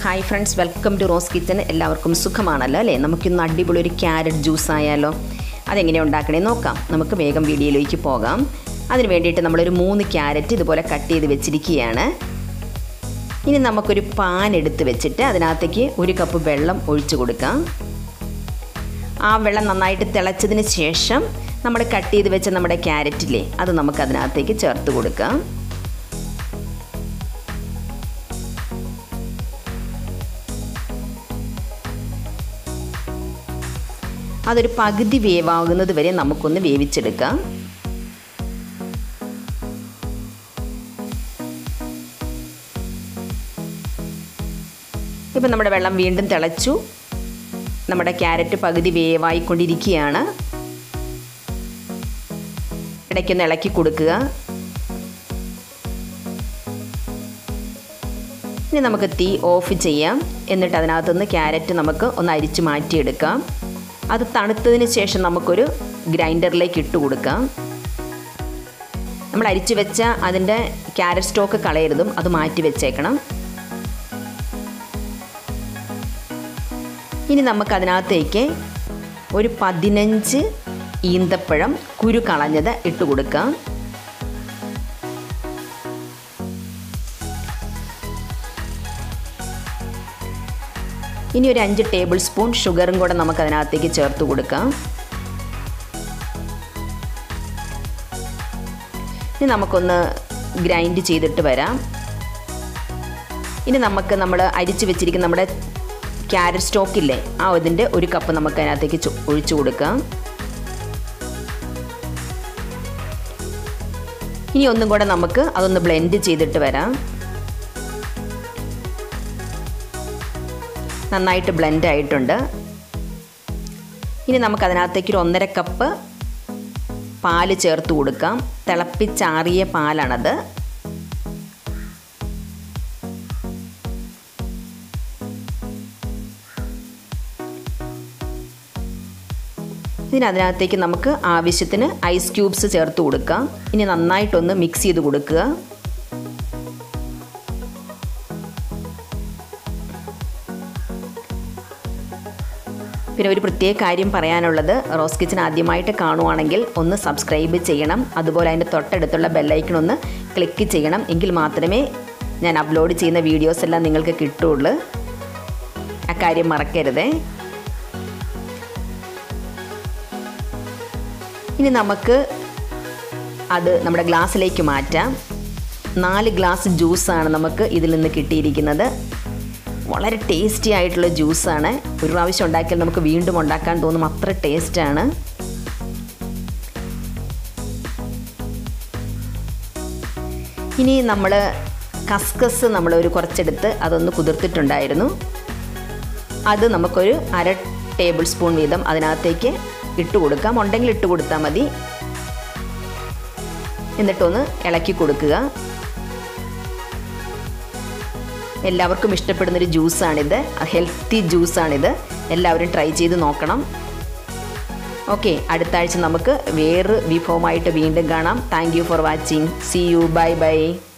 hi friends welcome to Rose Kitchen എല്ലാവർക്കും സുഖമാണല്ലോ അല്ലേ നമുക്കിന്ന് അടിപൊളി ഒരു ക്യാരറ്റ് ജ്യൂസ് ആയാലോ അതെങ്ങനെയാണ് ഉണ്ടാക്കണേ നോക്കാം നമുക്ക് വേഗം വീഡിയോയിലേക്ക് പോകാം അതിന് വേണ്ടിയിട്ട് നമ്മളൊരു മൂന്ന് ക്യാരറ്റ് ഇതുപോലെ കട്ട് ചെയ്ത് വെച്ചിരിക്കുകയാണ് ഇനി നമുക്കൊരു പാൻ എടുത്ത് വെച്ചിട്ട് അതിനകത്തേക്ക് ഒരു കപ്പ് വെള്ളം ഒഴിച്ചു കൊടുക്കാം ആ വെള്ളം നന്നായിട്ട് തിളച്ചതിന് ശേഷം നമ്മൾ കട്ട് ചെയ്ത് വെച്ച നമ്മുടെ ക്യാരറ്റില്ലേ അത് നമുക്ക് അതിനകത്തേക്ക് ചേർത്ത് കൊടുക്കാം അതൊരു പകുതി വേവാകുന്നത് വരെ നമുക്കൊന്ന് വേവിച്ചെടുക്കാം ഇപ്പം നമ്മുടെ വെള്ളം വീണ്ടും തിളച്ചു നമ്മുടെ ക്യാരറ്റ് പകുതി വേവായിക്കൊണ്ടിരിക്കുകയാണ് ഇടയ്ക്കൊന്ന് ഇളക്കി കൊടുക്കുക ഇനി നമുക്ക് തീ ഓഫ് ചെയ്യാം എന്നിട്ട് അതിനകത്തുനിന്ന് ക്യാരറ്റ് നമുക്ക് ഒന്ന് അരിച്ച് മാറ്റിയെടുക്കാം അത് തണുത്തതിന് ശേഷം നമുക്കൊരു ഗ്രൈൻഡറിലേക്ക് ഇട്ട് കൊടുക്കാം നമ്മൾ അരിച്ചു വെച്ച അതിൻ്റെ ക്യാരറ്റ് സ്റ്റോക്ക് കളയരുതും അത് മാറ്റി വെച്ചേക്കണം ഇനി നമുക്കതിനകത്തേക്ക് ഒരു പതിനഞ്ച് ഈന്തപ്പഴം കുരു കളഞ്ഞത് ഇട്ട് കൊടുക്കാം ഇനി ഒരു അഞ്ച് ടേബിൾ സ്പൂൺ ഷുഗറും കൂടെ നമുക്ക് അതിനകത്തേക്ക് ചേർത്ത് കൊടുക്കാം ഇനി നമുക്കൊന്ന് ഗ്രൈൻഡ് ചെയ്തിട്ട് വരാം ഇനി നമുക്ക് നമ്മൾ അരിച്ച് വെച്ചിരിക്കുന്ന നമ്മുടെ ക്യാരറ്റ് സ്റ്റോക്കില്ലേ ആ അതിൻ്റെ ഒരു കപ്പ് നമുക്ക് അതിനകത്തേക്ക് ഒഴിച്ചു കൊടുക്കാം ഇനി ഒന്നും കൂടെ നമുക്ക് അതൊന്ന് ബ്ലെൻഡ് ചെയ്തിട്ട് വരാം നന്നായിട്ട് ബ്ലെൻഡ് ആയിട്ടുണ്ട് ഇനി നമുക്ക് അതിനകത്തേക്ക് ഒരു ഒന്നര കപ്പ് പാല് ചേർത്ത് കൊടുക്കാം തിളപ്പിച്ചാറിയ പാലാണത് ഇതിനകത്തേക്ക് നമുക്ക് ആവശ്യത്തിന് ഐസ് ക്യൂബ്സ് ചേർത്ത് കൊടുക്കാം ഇനി നന്നായിട്ടൊന്ന് മിക്സ് ചെയ്ത് കൊടുക്കുക പിന്നെ ഒരു പ്രത്യേക കാര്യം പറയാനുള്ളത് റോസ് കിച്ചൻ ആദ്യമായിട്ട് കാണുവാണെങ്കിൽ ഒന്ന് സബ്സ്ക്രൈബ് ചെയ്യണം അതുപോലെ അതിൻ്റെ തൊട്ടടുത്തുള്ള ബെല്ലൈക്കൺ ഒന്ന് ക്ലിക്ക് ചെയ്യണം എങ്കിൽ മാത്രമേ ഞാൻ അപ്ലോഡ് ചെയ്യുന്ന വീഡിയോസ് എല്ലാം നിങ്ങൾക്ക് കിട്ടുള്ളൂ ആ കാര്യം മറക്കരുതേ ഇനി നമുക്ക് അത് നമ്മുടെ ഗ്ലാസ്സിലേക്ക് മാറ്റാം നാല് ഗ്ലാസ് ജ്യൂസാണ് നമുക്ക് ഇതിൽ നിന്ന് കിട്ടിയിരിക്കുന്നത് വളരെ ടേസ്റ്റി ആയിട്ടുള്ള ജ്യൂസാണ് ഒരു പ്രാവശ്യം ഉണ്ടാക്കിയാൽ നമുക്ക് വീണ്ടും ഉണ്ടാക്കാൻ തോന്നും അത്ര ടേസ്റ്റാണ് ഇനി നമ്മൾ കസ്കസ് നമ്മൾ ഒരു കുറച്ചെടുത്ത് അതൊന്ന് കുതിർത്തിട്ടുണ്ടായിരുന്നു അത് നമുക്കൊരു അര ടേബിൾ സ്പൂൺ വീതം അതിനകത്തേക്ക് ഇട്ട് കൊടുക്കാം ഉണ്ടെങ്കിൽ ഇട്ട് കൊടുത്താൽ മതി എന്നിട്ടൊന്ന് ഇളക്കി കൊടുക്കുക എല്ലാവർക്കും ഇഷ്ടപ്പെടുന്നൊരു ജ്യൂസാണിത് ഹെൽത്തി ജ്യൂസാണിത് എല്ലാവരും ട്രൈ ചെയ്ത് നോക്കണം ഓക്കെ അടുത്ത ആഴ്ച നമുക്ക് വേറെ വിഭവമായിട്ട് വീണ്ടും കാണാം thank you for watching see you bye by